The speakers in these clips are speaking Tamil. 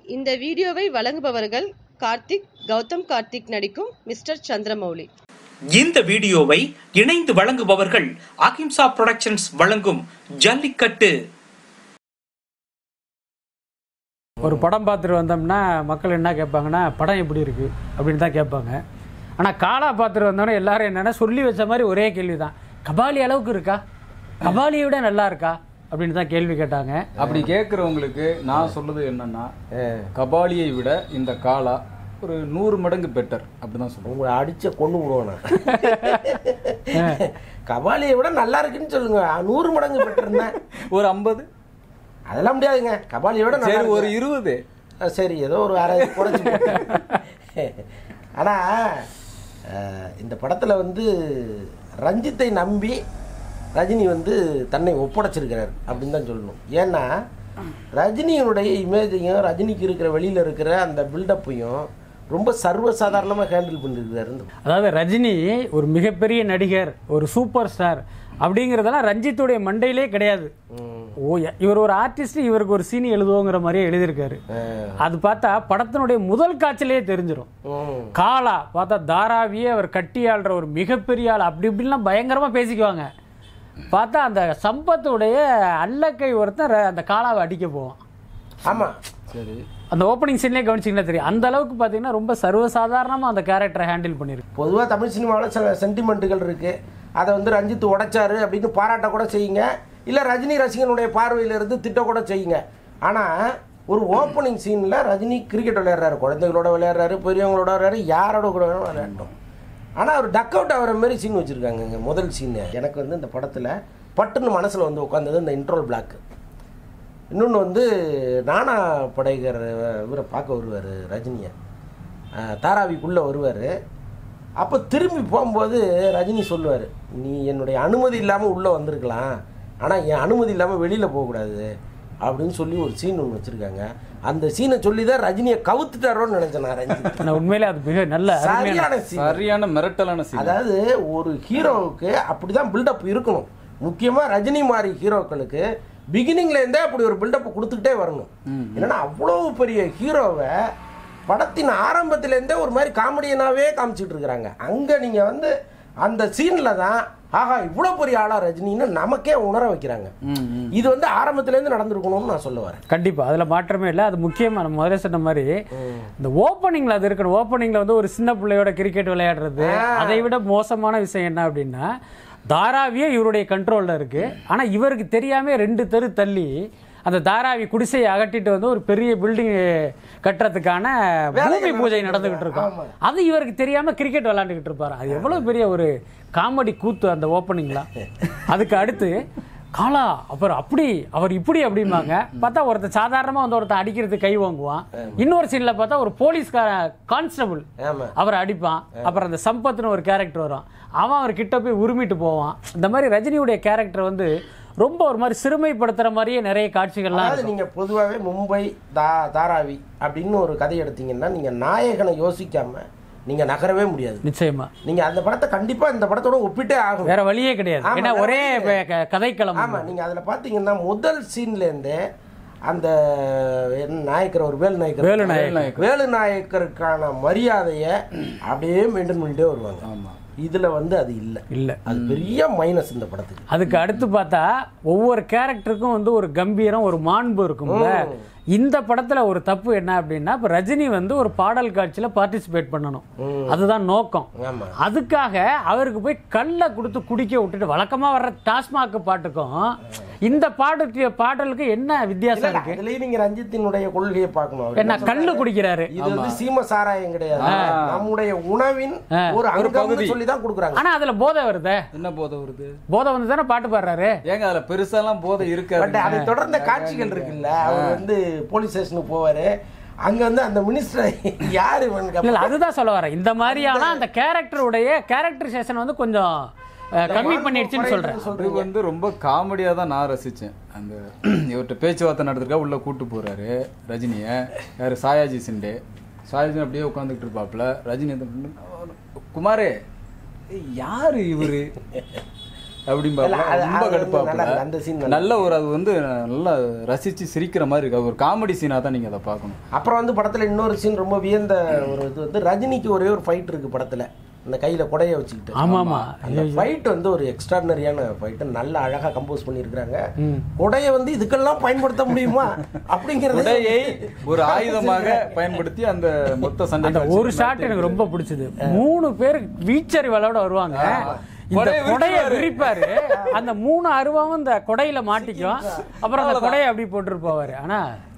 இந்த வீடியோவை வழங்குபவர்கள் கார்த்திக் கௌதம் கார்த்திக் நடிக்கும் மிஸ்டர் சந்திரமௌலி இந்த வீடியோவை இணைந்து வழங்குபவர்கள் அகிம்சா புரொடக்ஷன்ஸ் வழங்கும் ஜல்லிக்கட்டு ஒரு படம் பார்த்துட்டு வந்தோம்னா மக்கள் என்ன கேட்பாங்கன்னா படம் எப்படி இருக்கு அப்படின்னு தான் கேட்பாங்க ஆனால் காலா பார்த்துட்டு வந்தோன்னே எல்லாரும் என்னன்னா சொல்லி வச்ச மாதிரி ஒரே கேள்வி தான் கபாலி அளவுக்கு இருக்கா கபாலியை விட நல்லா இருக்கா அப்படின்னு தான் கேள்வி கேட்டாங்க அப்படி கேட்குறவங்களுக்கு நான் சொல்றது என்னன்னா கபாலியை விட இந்த காலா ஒரு நூறு மடங்கு பெட்டர் அப்படிதான் சொல்லுவோம் உங்களை அடிச்ச கொண்டு விடுவோம் நான் கபாலியை விட நல்லா இருக்குன்னு சொல்லுங்க நூறு மடங்கு பெற்றிருந்தேன் ஒரு ஐம்பது அதெல்லாம் முடியாதுங்க கபாலியை விட நல்லா சரி ஒரு இருக்கு. இருபது ஆ, சரி ஏதோ ஒரு அரை குறைச்சி போட்டேன். ஆனா அஹ், இந்த படத்துல வந்து ரஞ்சித்தை நம்பி ரஜினி வந்து தன்னை ஒப்படைச்சிருக்கிறார் அப்படின்னு தான் சொல்லணும் ஏன்னா ரஜினியினுடைய இமேஜையும் ரஜினிக்கு இருக்கிற வெளியில இருக்கிற அந்த பில்டப்பையும் ரொம்ப சர்வசாதாரணமாக ஹேண்டில் பண்ணிருக்கிறாரு இந்த அதாவது ரஜினி ஒரு மிகப்பெரிய நடிகர் ஒரு சூப்பர் ஸ்டார் அப்படிங்கிறதெல்லாம் ரஞ்சித்துடைய மண்டையிலே கிடையாது ஓ ய- இவர் ஒரு ஆர்டிஸ்ட் இவருக்கு ஒரு சீனி எழுதுவோங்கிற மாதிரியே எழுதியிருக்காரு அது பார்த்தா படத்தினுடைய முதல் காட்சியிலேயே தெரிஞ்சிடும் ம். காலா பார்த்தா தாராவியே அவர் கட்டி ஆள்ற ஒரு மிகப்பெரிய ஆள் அப்படி இப்படிலாம் பயங்கரமா பேசிக்குவாங்க பார்த்தா அந்த சம்பத்துடைய அல்லக்கை ஒருத்தன் ர- அந்த காலாவை அடிக்க போவான் ஆமா சரி அந்த ஓப்பனிங் சீன்லேயே கவனிச்சிங்கன்னா தெரியும் அந்த அளவுக்கு பார்த்தீங்கன்னா ரொம்ப சர்வசாதாரணமா அந்த கேரக்டரை ஹேண்டில் பண்ணியிருக்கு பொதுவாக தமிழ் சினிமாவில் சில சென்டிமெண்ட்டுகள் இருக்குது அதை வந்து ரஞ்சித் உடைச்சாரு அப்படின்னு பாராட்ட கூட செய்யுங்க இல்லை ரஜினி ரசிகனுடைய பார்வையில இருந்து திட்ட கூட செய்யுங்க ஆனால் ஒரு ஓப்பனிங் சீனில் ரஜினி கிரிக்கெட் விளையாடுறாரு குழந்தைகளோட விளையாடுறாரு பெரியவங்களோட விளையாடுறாரு யாரோட கூட வேணும் விளையாடட்டும் ஆனால் அவர் டக் அவுட் ஆகிற மாதிரி சீன் வச்சுருக்காங்க முதல் சீனு எனக்கு வந்து இந்த படத்தில் பட்டுன்னு மனசில் வந்து உட்காந்தது இந்த இன்ட்ரோல் பிளாக் இன்னொன்று வந்து நானா படைகர் இவரை பார்க்க வருவார் ரஜினியை அஹ், தாராவிக்குள்ளே வருவார் அப்போ திரும்பி போகும்போது ரஜினி சொல்லுவார் நீ என்னுடைய அனுமதி இல்லாமல் உள்ளே வந்திருக்கலாம் ஆனால் என் அனுமதி இல்லாமல் வெளியில் போகக்கூடாது அப்படின்னு சொல்லி ஒரு சீன் ஒன்று வச்சுருக்காங்க அந்த சீனை சொல்லி தான் ரஜினியை கவுத்துட்டாரோன்னு நினச்சேன் நான் ரஜினி ஆனா உண்மையிலே அது மிக நல்ல அருமையான சரியான சீன் சரியான மிரட்டலான சீன் அதாவது ஒரு ஹீரோவுக்கு அப்படிதான் பில்டப் இருக்கணும் முக்கியமா ரஜினி மாதிரி ஹீரோக்களுக்கு பிகினிங்ல இருந்தே அப்படி ஒரு பில்டப் கொடுத்துக்கிட்டே வரணும் என்னன்னா அவ்வளவு பெரிய ஹீரோவை படத்தின் ஆரம்பத்துல இருந்தே ஒரு மாதிரி காமெடியனாவே காமிச்சிட்டு இருக்கிறாங்க அங்க நீங்க வந்து அந்த சீன்ல தான் ஆஹா இவ்வளவு பெரிய ஆளா ரஜினின்னு நமக்கே உணர வைக்கிறாங்க இது வந்து ஆரம்பத்துல இருந்து நடந்திருக்கணும்னு நான் சொல்ல வரேன் கண்டிப்பா அதுல மாற்றமே இல்லை அது முக்கியமா நம்ம முதல்ல சொன்ன மாதிரி இந்த ஓப்பனிங்ல அது இருக்கணும் ஓப்பனிங்ல வந்து ஒரு சின்ன பிள்ளையோட கிரிக்கெட் விளையாடுறது அதை விட மோசமான விஷயம் என்ன அப்படின்னா தாராவியே இவருடைய கண்ட்ரோல்ல இருக்கு ஆனா இவருக்கு தெரியாம ரெண்டு தெரு தள்ளி அந்த தாராவி குடிசையை அகட்டிட்டு வந்து ஒரு பெரிய பில்டிங் கட்டுறதுக்கான பூமி பூஜை நடந்துகிட்டு இருக்கும் அது இவருக்கு தெரியாம கிரிக்கெட் விளையாண்டுகிட்டு இருப்பாரு அது எவ்வளவு பெரிய ஒரு காமெடி கூத்து அந்த ஓப்பனிங்ல அதுக்கு அடுத்து காலா அப்புறம் அப்படி அவர் இப்படி அப்படிம்பாங்க பார்த்தா ஒருத்தர் சாதாரணமா வந்து ஒருத்தர் அடிக்கிறதுக்கு கை வாங்குவான் இன்னொரு சீன்ல பார்த்தா ஒரு போலீஸ்கார கான்ஸ்டபிள் ஆமா அவரை அடிப்பான் அப்புறம் அந்த சம்பத்னு ஒரு கேரக்டர் வரும் அவன் அவர் கிட்ட போய் உருமிட்டு போவான் இந்த மாதிரி ரஜினியுடைய கேரக்டர் வந்து ரொம்ப ஒரு மாதிரி சிறுமைப்படுத்துற மாதிரியே நிறைய காட்சிகள்லாம் அதாவது இருக்கும். நீங்க பொதுவாகவே மும்பை தா தாராவி அப்படின்னு ஒரு கதை எடுத்தீங்கன்னா நீங்க நாயகனை யோசிக்காம நீங்க நகரவே முடியாது நிச்சயமா நீங்க அந்த படத்தை கண்டிப்பா இந்த படத்தோட ஒப்பிட்டே ஆகும் வேற வழியே கிடையாது ஆமா, ஏன்னா வேற ஒரே வழியே க- க- கதைக்களம் ஆமா நீங்க அதுல பாத்தீங்கன்னா முதல் சீன்ல இருந்தே அந்த என்ன நாயக்கர் ஒரு வேலு நாயக்கர் வேலு நாயக்கர். வேலு நாயக்கருக்கான மரியாதையை அப்படியே மெயின்டைன் பண்ணிட்டே வருவாங்க ஆமா இதுல வந்து அது இல்ல இல்ல அது பெரிய மைனஸ் இந்த படத்துக்கு அதுக்கு அடுத்து பார்த்தா ஒவ்வொரு கேரக்டருக்கும் வந்து ஒரு கம்பீரம் ஒரு மாண்பு இருக்கும்ல இந்த படத்துல ஒரு தப்பு என்ன அப்படின்னா இப்ப ரஜினி வந்து ஒரு பாடல் காட்சியில பார்ட்டிசிபேட் பண்ணணும் அதுதான் நோக்கம் ஆமா அதுக்காக அவருக்கு போய் கல்லை கொடுத்து குடிக்க விட்டுட்டு வழக்கமா வர்ற டாஸ்மாக் பாட்டுக்கும் இந்த பாட்டு பாடலுக்கு என்ன வித்தியாசம் இல்ல, இருக்கு அதுலயும் நீங்க ரஞ்சித்தினுடைய கொள்கையை பார்க்கணும் அவர் என்ன கல்லு குடிக்கிறாரு இது வந்து சீம சாராயம் கிடையாது நம்முடைய உணவின் ஒரு அங்கம்னு சொல்லி தான் கொடுக்குறாங்க ஆனா அதுல போதை வருதே என்ன போதை வருது போதை வந்து தானே பாட்டு பாடுறாரு ஏங்க அதுல பெருசாலாம் போதை பட் இருக்காது அதை தொடர்ந்த காட்சிகள் இருக்குல்ல அவர் வந்து போலீஸ் ஸ்டேஷனுக்கு போவாரு அங்க வந்து அந்த மினிஸ்டர் யாரு இவனுக்கு இல்ல இல்ல, அதுதான் சொல்ல வரேன் இந்த மாதிரியான அந்த கேரக்டருடைய கேரக்டரைசேஷன் வந்து கொஞ்சம் அஹ், கம்மி பண்ணிடுச்சுன்னு சொல்றேன் அது வந்து ரொம்ப காமெடியா தான் நான் ரசிச்சேன் அந்த இவர்கிட்ட பேச்சுவார்த்தை நடந்திருக்கா உள்ள கூட்டு போறாரு ரஜினிய யாரு சாயாஜி சிண்டே சாயாஜி அப்படியே உட்காந்துக்கிட்டு இருப்பாப்ல ரஜினி வந்து, குமாரே ஏய், யாரு இவரு அப்படிம்பாரு இல்ல, அது- ரொம்ப அது வந்து நல்லா இருக்கு. அந்த scene கடுப்பாப்புல நல்லா நல்ல ஒரு அது வந்து நல்லா ரசிச்சு சிரிக்கிற மாதிரி இருக்கு அது ஒரு காமெடி சீனா தான் நீங்க அதை பார்க்கணும் அப்புறம் வந்து படத்துல இன்னொரு சீன் ரொம்ப வியந்த ஒரு இது வந்து ரஜினிக்கு ஒரே ஒரு ஃபைட் இருக்கு படத்துல அந்த கையில கொடைய வச்சுக்கிட்டு ஆமா ஆமா அந்த ஃபைட் வந்து ஒரு எக்ஸ்ட்ராடினரியான ஃபைட் நல்ல அழகா கம்போஸ் பண்ணியிருக்கிறாங்க கொடைய வந்து இதுக்கெல்லாம் பயன்படுத்த முடியுமா அப்படிங்கறது உடையை ஒரு ஆயுதமாக பயன்படுத்தி அந்த மொத்த சண்டை அந்த ஒரு ஷாட் எனக்கு ரொம்ப பிடிச்சது மூணு பேர் வீச்சறிவலோட வருவாங்க இந்த கொடையை கொடைய விரிப்பாரு. விரிப்பாரு அந்த மூணு அருவாவும் இந்த கொடையில மாட்டிக்கும் அப்புறம் அந்த கொடையை அப்படி போட்டுட்டு போவாரு ஆனா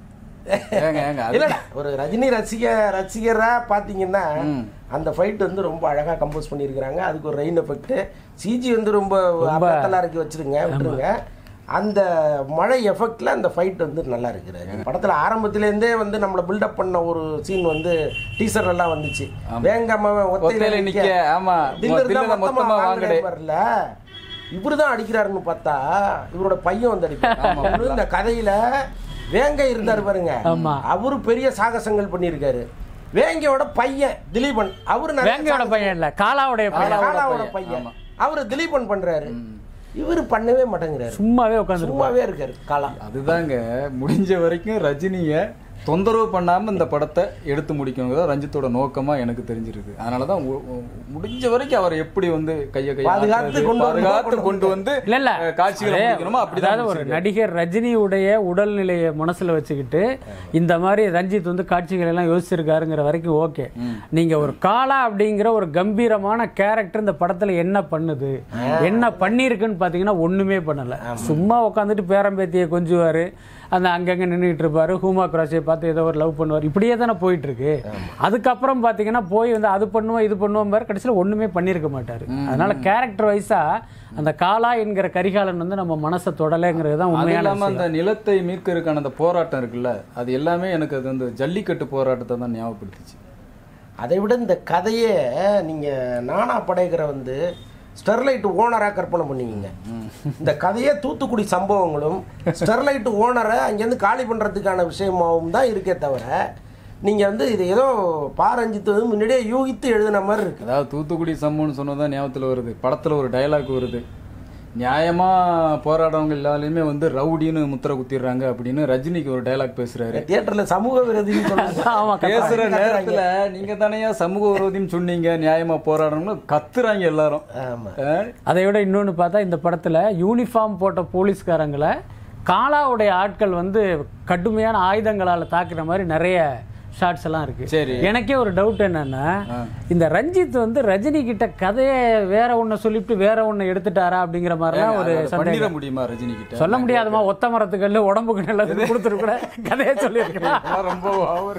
ஏங்க ஏங்க அது- இல்ல ஒரு ரஜினி ரசிக ரசிகரா பாத்தீங்கன்னா அந்த ஃபைட் வந்து ரொம்ப அழகா கம்போஸ் பண்ணியிருக்கிறாங்க அதுக்கு ஒரு ரெயின் எஃபெக்ட் சிஜி வந்து ரொம்ப அப்பத்தலா இருக்கு வச்சிருங்க விட்டுருங்க அந்த மழை எஃபெக்ட்ல அந்த ஃபைட் வந்து நல்லா இருக்குது படத்துல ஆரம்பத்துல இருந்தே வந்து நம்மள பில்டப் பண்ண ஒரு சீன் வந்து டீசர் எல்லாம் வந்துச்சு வேங்காம ஒத்தையில நிக்க, ஆமா. தில்லுல மொத்தமா வாங்குடே. வரல இவருதான் அடிக்கிறாருன்னு பார்த்தா இவரோட பையன் வந்து அடிக்கிறார் அவரு இந்த கதையில வேங்கை இருந்தாரு பாருங்க ஆமா. அவரு பெரிய சாகசங்கள் பண்ணியிருக்காரு வேங்கையோட பையன் திலீபன் அவரு நிறைய வேங்கையோட பையன் இல்ல காலாவுடைய பையன் காலாவோட பையன் அவரு திலீபன் பண்றாரு இவரு பண்ணவே மாட்டேங்கிறாரு சும்மாவே உட்காந்து சும்மாவே இருக்காரு காலா அதுதாங்க முடிஞ்ச வரைக்கும் ரஜினிய தொந்தரவு பண்ணாம இந்த படத்தை எடுத்து முடிக்கணுங்கிறத ரஞ்சித்தோட நோக்கமா எனக்கு தெரிஞ்சிருக்கு அதனாலதான் உ- உ- முடிஞ்ச வரைக்கும் அவர் எப்படி வந்து கைய கைய பாதுகாத்து ஆட்டுறது, கொண்டு வந்து பாதுகாத்து கொண்டு வந்து இல்ல இல்ல அஹ், காட்சிகளை அதே- முடிக்கணுமோ அப்படிதான் அதாவது ஒரு முடிச்சிருக்காரு. நடிகர் ரஜினியுடைய உடல்நிலையை மனசுல வச்சுக்கிட்டு இந்த மாதிரி ரஞ்சித் வந்து காட்சிகள் எல்லாம் யோசிச்சிருக்காருங்கிற வரைக்கும் ஓகே நீங்க ஒரு காலா அப்படிங்கிற ஒரு கம்பீரமான கேரக்டர் இந்த படத்துல என்ன பண்ணுது என்ன பண்ணிருக்குன்னு பாத்தீங்கன்னா ஒண்ணுமே பண்ணல சும்மா உட்காந்துட்டு பேரம்பேத்தியை கொஞ்சுவாரு அந்த அங்கங்க நின்றுட்டு இருப்பாரு ஹூமா குராசியை பார்த்து ஏதோ ஒரு லவ் பண்ணுவார் இப்படியே தானே போயிட்டு இருக்கு அதுக்கப்புறம் பாத்தீங்கன்னா போய் வந்து அது பண்ணுவோம் இது பண்ணுவோம் பாரு கடைசியில் ஒண்ணுமே பண்ணியிருக்க மாட்டாரு அதனால கேரக்டர் வைஸா அந்த காலா என்கிற கரிகாலன் வந்து நம்ம மனசை தொடலைங்கிறது தான் அது உண்மையான இல்லாம விஷயம். அந்த நிலத்தை மீட்கிறதுக்கான அந்த போராட்டம் இருக்குல்ல அது எல்லாமே எனக்கு அது வந்து ஜல்லிக்கட்டு போராட்டத்தை தான் ஞாபகப்படுத்துச்சு அதை விட இந்த கதையே நீங்க நானா படைக்கிற வந்து ஸ்டெர்லைட் ஓனரா கற்பனை பண்ணுவீங்க இந்த கதையே தூத்துக்குடி சம்பவங்களும் ஸ்டெர்லைட் ஓனரை அங்கேருந்து காலி பண்றதுக்கான விஷயமாவும் தான் இருக்கே தவிர நீங்க வந்து இது ஏதோ பாரஞ்சித்து வந்து முன்னாடியே யூகித்து எழுதின மாதிரி இருக்கு அதாவது தூத்துக்குடி சம்பவம்னு சொன்னதான் ஞாபகத்துல வருது படத்துல ஒரு டயலாக் வருது நியாயமா போராடுறவங்க எல்லாருமே வந்து ரவுடின்னு முத்திரை குத்திடுறாங்க அப்படின்னு ரஜினிக்கு ஒரு டயலாக் பேசுறாரு தியேட்டர்ல சமூக விரோதின்னு சொல்லுவாங்க ஆமா பேசுற நேரத்துல நீங்க தானேயா சமூக விரோதின்னு சொன்னீங்க நியாயமா போராடணும்னு கத்துறாங்க எல்லாரும் ஆமா அஹ், அதை விட இன்னொன்னு பார்த்தா இந்த படத்துல யூனிஃபார்ம் போட்ட போலீஸ்காரங்களை காலாவுடைய ஆட்கள் வந்து கடுமையான ஆயுதங்களால தாக்குற மாதிரி நிறைய ஷார்ட்ஸ் எல்லாம் இருக்கு சரி. எனக்கே ஒரு டவுட் என்னன்னா இந்த ரஞ்சித் வந்து ரஜினி கிட்ட கதையை வேற ஒண்ணு சொல்லிட்டு வேற ஒண்ணு எடுத்துட்டாரா அப்படிங்கிற மாதிரிலாம் ஒரு அதை பண்ணிட சந்தேகம் முடியுமா ரஜினி கிட்ட சொல்ல முடியாதுமா ஒத்த மரத்துக்கல்ல உடம்புக்கு நல்லது கொடுத்துட்டு கூட கதையை சொல்லியிருக்கலாம் அதெல்லாம் ரொம்ப over.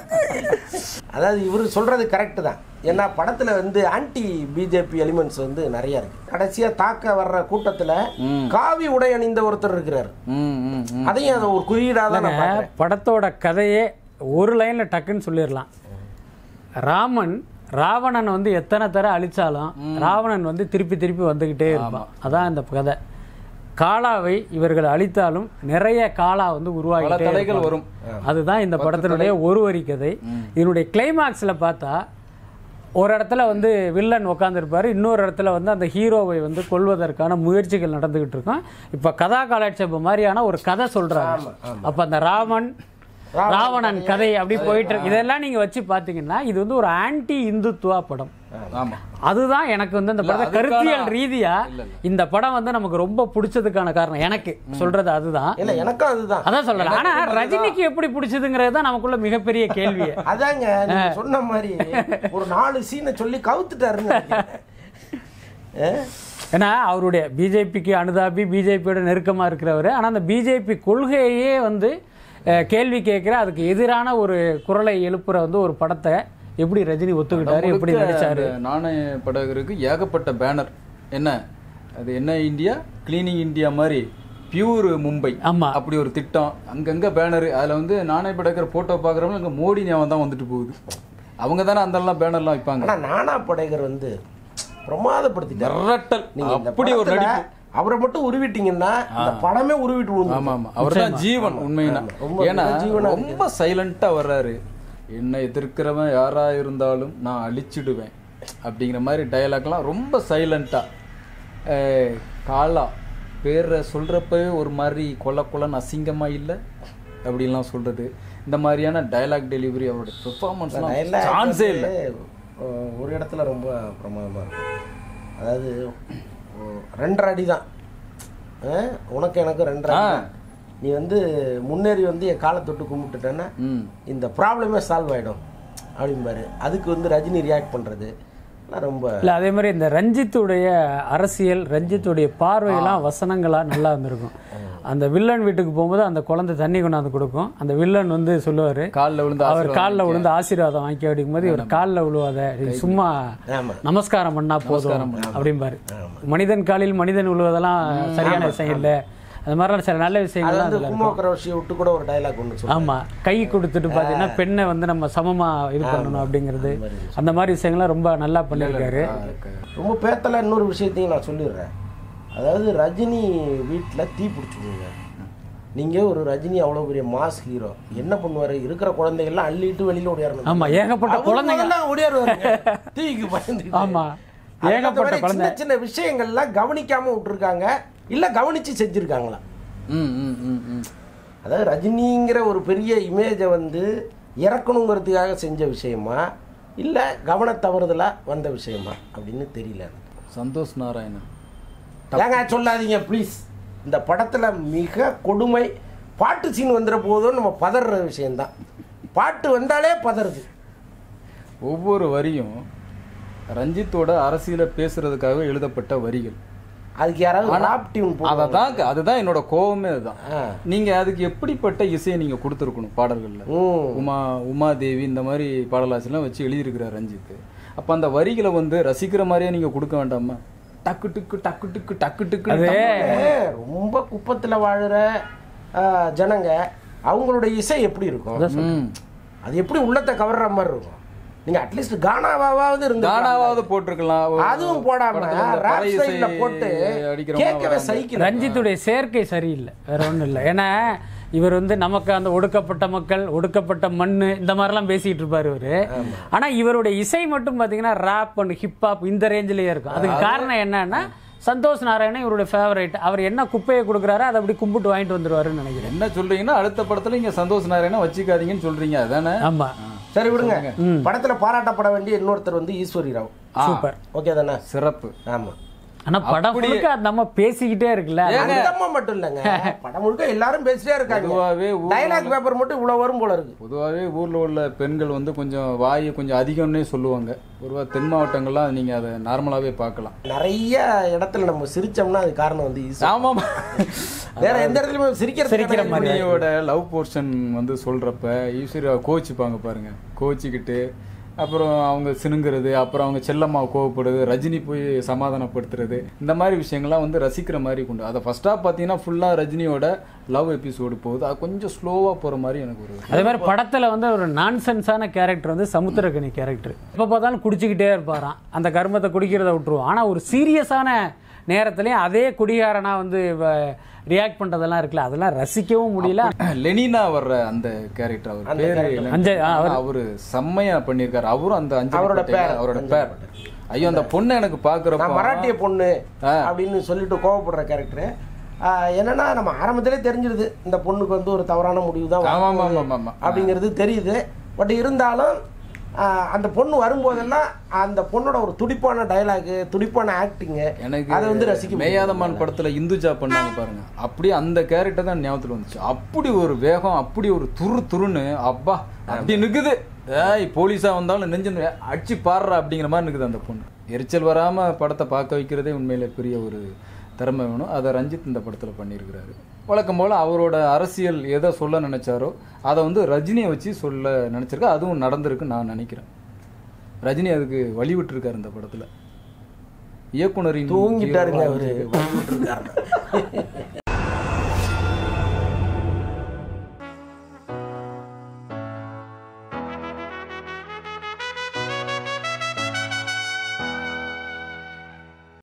அதாவது இவர் சொல்றது கரெக்ட் தான் ஏன்னா படத்துல வந்து ஆன்டி பிஜேபி எலிமெண்ட்ஸ் வந்து நிறைய இருக்கு கடைசியா தாக்க வர்ற கூட்டத்துல காவி உடை அணிந்த ஒருத்தர் இருக்கிறார் ம், ம், ம். அதையும் அதை ஒரு குறியீடா தான் நான் பார்க்கறேன். படத்தோட கதையே ஒரு லைன்ல டக்குன்னு சொல்லிடலாம் ராமன் ராவணன் வந்து எத்தனை தர அழிச்சாலும் ராவணன் வந்து திருப்பி திருப்பி வந்துகிட்டே இருப்பான் அதான் இந்த கதை காலாவை இவர்கள் அழித்தாலும் நிறைய காலா வந்து பல உருவாகிட்டே தடைகள் இருப்பாங்க. வரும் அதுதான் இந்த படத்தினுடைய ஒரு வரி கதை இதனுடைய கிளைமாக்ஸ்ல பார்த்தா ஒரு இடத்துல வந்து வில்லன் உட்காந்துருப்பாரு இன்னொரு இடத்துல வந்து அந்த ஹீரோவை வந்து கொல்வதற்கான முயற்சிகள் நடந்துகிட்டு இருக்கும் இப்ப கதா காலட்சேபம் மாதிரியான ஒரு கதை சொல்றாங்க அப்ப அந்த ராமன் ராவணன் கதை அப்படி போயிட்டு இருக்கு இதெல்லாம் நீங்க வச்சு பாத்தீங்கன்னா இது வந்து ஒரு ஆன்டி இந்துத்துவா படம் ஆமா அதுதான் எனக்கு வந்து இந்த படத்தை அதுக்கான- கருத்தியல் ரீதியா இந்த படம் வந்து நமக்கு ரொம்ப பிடிச்சதுக்கான காரணம் எனக்கு சொல்றது அதுதான் இல்ல எனக்கும் அதுதான் அதான் சொல்லல ஆனா ரஜினிக்கு எப்படி பிடிச்சதுங்கிறது தான் நமக்குள்ள மிகப்பெரிய கேள்வி அதாங்க நீங்க சொன்ன மாதிரி ஒரு நாலு சீனை சொல்லி கவுத்துட்டாருன்னு நினைக்கிறேன். அஹ்? ஏன்னா அவருடைய பிஜேபிக்கு அனுதாபி பிஜேபியோட நெருக்கமா இருக்கிறவர் ஆனா அந்த பிஜேபி கொள்கையே வந்து அஹ், கேள்வி கேட்கிற அதுக்கு எதிரான ஒரு குரலை எழுப்புற வந்து ஒரு படத்தை எப்படி ரஜினி ஒத்துக்கிட்டாரு எப்படி முழுக்க நடிச்சாரு அந்த நாணய படகருக்கு ஏகப்பட்ட பேனர் என்ன அது என்ன இந்தியா கிளீனிங் இந்தியா மாதிரி பியூர் மும்பை ஆமா. அப்படி ஒரு திட்டம் அங்கங்க பேனர் அதுல வந்து நாணய படகர் போட்டோ பாக்குறவங்க அங்க மோடி ஞாபகம் தான் வந்துட்டு போகுது அவங்க தானே அந்த எல்லாம் பேனர்லாம் வைப்பாங்க ஆனா நானா படைகர் வந்து பிரமாதப்படுத்திட்டார் மிரட்டல் நீங்க இந்த அப்படி ஒரு படத்துல நடிப்பு அவரை மட்டும் உருவிட்டீங்கன்னா இந்த படமே உருவிட்டு விழுந்துரும். ஆமா ஆமா அவர் தான் ஜீவன் உண்மையினா ரொம்ப ஏன்னா ஜீவனா ரொம்ப சைலண்டா வர்றாரு என்னை எதிர்க்கிறவன் யாரா இருந்தாலும் நான் அழிச்சிடுவேன் அப்படிங்கிற மாதிரி டயலாக்லாம் ரொம்ப சைலண்டா அஹ், காலா பேரை சொல்கிறப்பவே ஒரு மாதிரி கொல்ல கொல்லன்னு அசிங்கமாக இல்லை அப்படின்லாம் சொல்கிறது இந்த மாதிரியான டயலாக் டெலிவரி அவரோட பெர்ஃபார்மன்ஸ்லாம் dialogue சான்ஸே வந்து, இல்லை அஹ், ஒரு இடத்துல ரொம்ப பிரமாதமாக இருக்கும் அதாவது அஹ், ரெண்டரை அடி தான் அஹ், உனக்கு எனக்கு ரெண்டரை அடி ஆ. தான். நீ வந்து முன்னேறி வந்து என் காலை தொட்டு கும்பிட்டுட்டேன்னா ம் இந்த ப்ராப்ளமே சால்வ் ஆகிடும் அப்படிம்பாரு அதுக்கு வந்து ரஜினி ரியாக்ட் பண்ணுறது ரொம்ப இல்ல அதே மாதிரி இந்த ரஞ்சித்துடைய அரசியல் ரஞ்சித்துடைய பார்வையெல்லாம் வசனங்களா நல்லா இருந்திருக்கும் அந்த வில்லன் வீட்டுக்கு போகும்போது அந்த குழந்தை தண்ணி கொண்டாந்து கொடுக்கும் அந்த வில்லன் வந்து சொல்லுவாரு காலில் விழுந்து அவர் காலில் விழுந்து ஆசீர்வாதம் வாங்கி அப்படிங்கும் போது இவர் காலில் விழுவாத நீ சும்மா ஆமா. நமஸ்காரம் பண்ணா போதும் அப்படிம்பாரு மனிதன் காலில் மனிதன் விழுவதெல்லாம் சரியான விஷயம் இல்லை அந்த மாதிரிலாம் சில நல்ல அது விஷயங்கள்லாம் வந்து அதுல குமோ கரோஷியை விட்டு கூட ஒரு டைலாக் ஒன்று சொல்லுவாங்க ஆமா கை கொடுத்துட்டு பாத்தீங்கன்னா பெண்ணை வந்து நம்ம சமமா இது பண்ணணும் அப்படிங்கிறது அந்த மாதிரி விஷயங்கள்லாம் ரொம்ப நல்லா பண்ணியிருக்காரு ரொம்ப பேத்தல இன்னொரு விஷயத்தையும் நான் சொல்லிடுறேன் அதாவது ரஜினி வீட்டில் தீ பிடிச்சிக்கோங்க நீங்கள் ஒரு ரஜினி அவ்வளோ பெரிய மாஸ் ஹீரோ என்ன பண்ணுவார் இருக்கிற குழந்தைகள்லாம் அள்ளிட்டு வெளியில் ஓடியாரணும் ஆமா ஏகப்பட்ட குழந்தைங்க ஓடியாருவாங்க தீக்கு பயந்து ஆமா ஏகப்பட்ட குழந்தை சின்ன சின்ன விஷயங்கள்லாம் கவனிக்காம விட்டுருக்காங்க இல்லை கவனிச்சு செஞ்சுருக்காங்களா ம் ம் ம் ம் அதாவது ரஜினிங்கிற ஒரு பெரிய இமேஜை வந்து இறக்கணுங்கிறதுக்காக செஞ்ச விஷயமா இல்லை கவனத்தவறுதலாக வந்த விஷயமா அப்படின்னு தெரியல எனக்கு. சந்தோஷ் நாராயணன் ஏங்க சொல்லாதீங்க ப்ளீஸ் இந்த படத்தில் மிக கொடுமை பாட்டு சீன் வந்துட போதும் நம்ம பதற விஷயம்தான் பாட்டு வந்தாலே பதறுது ஒவ்வொரு வரியும் ரஞ்சித்தோட அரசியலை பேசுறதுக்காக எழுதப்பட்ட வரிகள் அதுக்கு யாராவது ராப் டியூன் அதை தான் அதுதான் என்னோட கோவமே அதுதான் ஆ. நீங்க அதுக்கு எப்படிப்பட்ட இசையை நீங்க கொடுத்துருக்கணும் பாடல்கள்ல ம் உமா உமாதேவி இந்த மாதிரி பாடலாசிலாம் வச்சு எழுதியிருக்கிறார் ரஞ்சித் அப்ப அந்த வரிகளை வந்து ரசிக்கிற மாதிரியே நீங்க கொடுக்க வேண்டாமா டக்கு டிக்கு டக்கு டிக்கு டக்கு டிக்கு ஏ, ரொம்ப குப்பத்தில் வாழுற ஆ, ஜனங்க அவங்களோட இசை எப்படி இருக்கும் ம். அது எப்படி உள்ளத்தை கவர்ற மாதிரி இருக்கும் நீங்க அட்லீஸ்ட் கானாவாவது இருந்து கானாவாவது போட்டிருக்கலாம் ஒரு அதுவும் போடாம படத்துல இந்த ராப் பறை இசை ஸ்டைல்ல போட்டு அடிக்கிறவங்க கேட்கவே வராங்க. சைக்கிள் ரஞ்சித்துடைய சேர்க்கை சரியில்லை வேற ஒண்ணும் இல்லை ஏன்னா இவர் வந்து நமக்கு அந்த ஒடுக்கப்பட்ட மக்கள் ஒடுக்கப்பட்ட மண்ணு இந்த மாதிரிலாம் பேசிட்டு இருப்பாரு இவரு ஆனா இவருடைய இசை மட்டும் பாத்தீங்கன்னா ராப் அண்ட் ஹிப்ஹாப் இந்த ரேஞ்சிலேயே இருக்கும் அதுக்கு காரணம் என்னன்னா சந்தோஷ் நாராயணன் இவருடைய ஃபேவரட் அவர் என்ன குப்பையை கொடுக்குறாரோ அதை அப்படி கும்பிட்டு வாங்கிட்டு வந்துருவாருன்னு நினைக்கிறேன் என்ன சொல்றீங்கன்னா அடுத்த படத்துல இங்க சந்தோஷ் நாராயணன் வச்சுக்காதீங்கன்னு சொல்றீங்க அதானே ஆமா சரி விடுங்க படத்துல பாராட்டப்பட வேண்டிய இன்னொருத்தர் வந்து ஈஸ்வரி ராவ் சூப்பர் ஓகே தானே சிறப்பு ஆமா ஆனா படம் முழுக்க அந்த அம்மா பேசிக்கிட்டே இருக்குல்ல அந்த அம்மா மட்டும் இல்லைங்க படம் முழுக்க எல்லாரும் பேசிட்டே இருக்காங்க பொதுவாவே ஊர்ல டைலாக் பேப்பர் மட்டும் இவ்வளவு வரும் போல இருக்கு பொதுவாகவே ஊரில் உள்ள பெண்கள் வந்து கொஞ்சம் வாயை கொஞ்சம் அதிகம்னே சொல்லுவாங்க பொதுவாக தென் மாவட்டங்கள்லாம் நீங்கள் அதை நார்மலாகவே பார்க்கலாம் நிறைய இடத்துல நம்ம சிரிச்சோம்னா அது காரணம் வந்து ஈஸ்வரி ஆமாம் வேற எந்த இடத்துலயும் சிரிக்கிற சிரிக்கிற மாதிரி. மணியோட லவ் போர்ஷன் வந்து சொல்கிறப்ப ஈஸ்வரி கோச்சிப்பாங்க பாருங்க கோச்சிக்கிட்டு அப்புறம் அவங்க சினுங்கிறது அப்புறம் அவங்க செல்லம்மா கோவப்படுது ரஜினி போய் சமாதானப்படுத்துறது இந்த மாதிரி விஷயங்கள்லாம் வந்து ரசிக்கிற மாதிரி கொண்டு அதை ஃபர்ஸ்ட் ஆஃப் பார்த்தீங்கன்னா ஃபுல்லாக ரஜினியோட லவ் எபிசோடு போகுது அது கொஞ்சம் ஸ்லோவாக போகிற மாதிரி எனக்கு ஒரு அதே மாதிரி படத்துல வந்து ஒரு நான்சென்ஸான கேரக்டர் வந்து சமுத்திரக்கனி கேரக்டர் எப்போ பார்த்தாலும் குடிச்சுக்கிட்டே இருப்பாராம் அந்த கர்மத்தை குடிக்கிறத விட்டுருவோம் ஆனா ஒரு சீரியஸான நேரத்துலயும் அதே குடிகாரனா வந்து ரியாக்ட் பண்றதெல்லாம் இருக்குல்ல அதெல்லாம் ரசிக்கவும் முடியல லெனினா வர்ற அந்த கேரக்டர் அவர் அந்த பேரு character. எனக்கு அஞ்ச- ஆ, தெரியல. அவரு செம்மையா பண்ணிருக்காரு அவரும் அந்த அஞ்சலி அவரோட பட்டேல், பேர். அவரோட அஞ்சலி பேர் ஐயோ அந்த பொண்ணை எனக்கு நான் பாக்குறப்ப மராட்டிய பொண்ணு ஆ. அப்படின்னு சொல்லிட்டு கோவப்படுற கேரக்டர் என்னன்னா நம்ம ஆரம்பத்திலே தெரிஞ்சிருது இந்த பொண்ணுக்கு வந்து ஒரு தவறான முடிவு தான் ஆமா, ஆமா, வரப்போகுது ஆமா, ஆமா. அப்படிங்கிறது தெரியுது பட் இருந்தாலும் ஆ, அந்த பொண்ணு வரும்போதெல்லாம் அந்த பொண்ணோட ஒரு துடிப்பான டயலாக் துடிப்பான ஆக்டிங் எனக்கு அதை வந்து ரசிக்க மேயாதமான் படத்துல இந்துஜா பண்ணாங்க பாருங்க அப்படியே அந்த கேரக்டர் தான் ஞாபகத்துல வந்துச்சு அப்படி ஒரு வேகம் அப்படி ஒரு துரு துருன்னு அப்பா அப்படி நிக்குது ஏய் போலீஸா வந்தாலும் நெஞ்சு அடிச்சு பாடுறா அப்படிங்கிற மாதிரி நிக்குது அந்த பொண்ணு எரிச்சல் வராம படத்தை பார்க்க வைக்கிறதே உண்மையில பெரிய ஒரு திறமை வேணும் அதை ரஞ்சித் இந்த படத்துல பண்ணியிருக்கிறாரு வழக்கம் போல அவரோட அரசியல் எதை சொல்ல நினைச்சாரோ அதை வந்து ரஜினியை வச்சு சொல்ல நினைச்சிருக்கா அதுவும் நடந்திருக்குன்னு நான் நினைக்கிறேன் ரஜினி அதுக்கு வழி விட்டுருக்காரு இந்த படத்துல இயக்குனரின் தூங்கிட்டாருங்க ஜீவன் அவரு வாழ்க்கை. வந்துட்டு இருக்காரு.